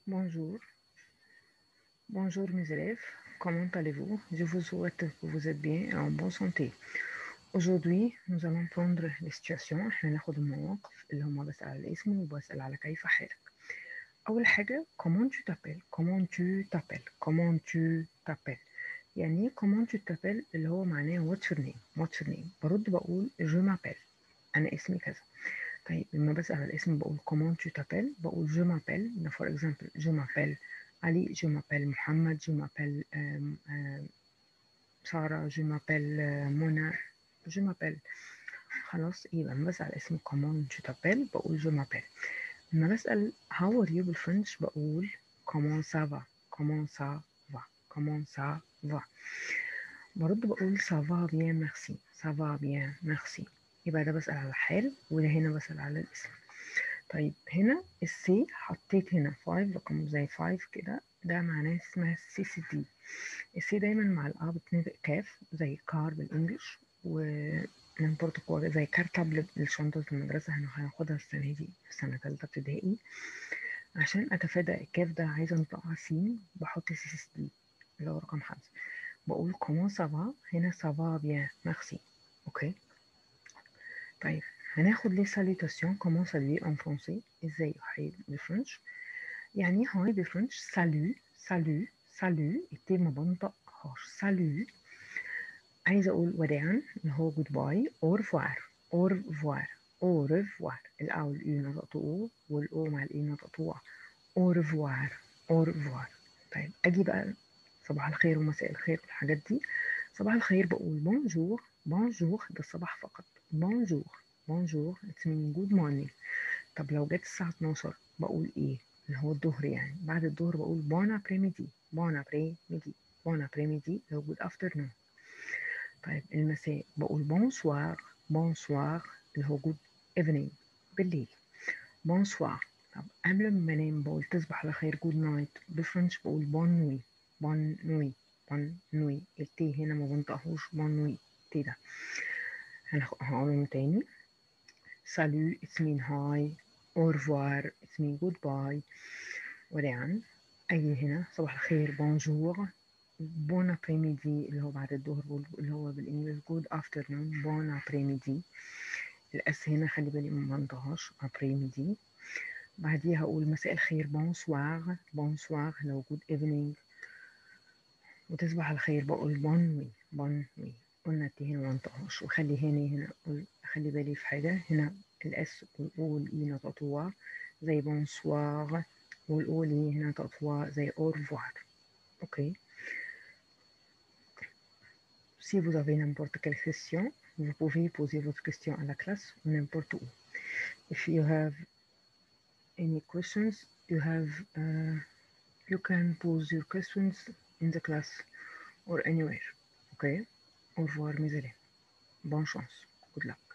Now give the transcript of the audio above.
Bonjour. Bonjour mes élèves. Comment allez-vous Je vous souhaite que vous êtes bien et en bonne santé. Aujourd'hui, nous allons prendre les situations احنا ناخد المواقف اللي هما بسأل على الاسم وبسأل على كيف حالك. أول حاجة comment tu t'appelles comment tu t'appelles comment tu t'appelles يعني ايه comment tu t'appelles اللي هو معناه what's your name what's your name برد بقول je m'appelle أنا اسمي كذا طيب لما بسأل على الاسم بقول comment tu t'appelles بقول je m'appelle for example je m'appelle علي je m'appelle محمد je m'appelle euh, euh, سارة je m'appelle euh, منى je m'appelle خلاص يبقى لما بسأل اسم comment tu t'appelles بقول je m'appelle لما بسأل how are you بالفرنش بقول comment ça va comment ça va comment ça va برد بقول ça va bien merci ça va bien merci يبقى ده بسأل على الحال وده هنا بسأل على الاسم طيب هنا السي حطيت هنا 5 رقم زي 5 كده ده معناه اسمها سي سي دي السي دايما مع الآ بتنطق كاف زي كار بالانجلش و نمبورت كوا زي كارتابل للشنطة المدرسة احنا هناخدها السنة دي في سنة تالتة ابتدائي عشان أتفادى الكاف ده عايزة أنطقها سين بحط سي سي دي اللي هو رقم خمسة بقول كومون سافا هنا سافا بيان ميرسي أوكي طيب هناخد ليه ساليتاسيون كومون سالوي ان فرونسي ازاي هاي بالفرنش يعني هاي بالفرنش سالو سالو سالو التي ما بنطقهاش سالو عايزة أقول وداعا اللي هو جود باي أورفوار أورفوار أورفوار الأ والإي نطقته أو والأو مع الإي نطقته أورفوار أورفوار طيب أجي بقى صباح الخير ومساء الخير والحاجات دي صباح الخير بقول بونجور بونجور ده الصباح فقط بونجور بونجور اتس مين جود مورنينج طب لو جت الساعة 12 بقول ايه اللي هو الظهر يعني بعد الظهر بقول بون ابريميدي بون ابريميدي بون ابريميدي لو جود افترنون طيب المساء بقول بونسوار بونسوار اللي هو جود ايفنينج بالليل بونسوار طب قبل ما انام بقول تصبح على خير جود نايت بالفرنش بقول بون نوي بون نوي بون نوي التي هنا ما بنطقهوش بون نوي التي ده هقولهم تاني salut it's mean hi au revoir it's mean goodbye وداعا أجي هنا صباح الخير بونجور بون ابريميدي اللي هو بعد الظهر اللي هو بالانجلش جود افترنون بون ابريميدي الاس هنا خلي بالي ما منطقهاش ابريميدي بعديها اقول مساء الخير بونسوار بونسوار لو جود ايفنينج وتصبح على خير بقول بون وي بون وي قلنا التي هنا ما منطقهاش وخلي هنا هنا خلي بالي في حاجة هنا الاس والاو والاي نطقتوها زي بونسوار والاو والاي هنا نطقتوها زي اورفوار اوكي Si vous avez n'importe quelle question, vous pouvez poser votre question à la classe n'importe où. If you have any questions, you have uh, you can pose your questions in the class or anywhere. Okay? Au revoir mes élèves. Bonne chance. Good luck.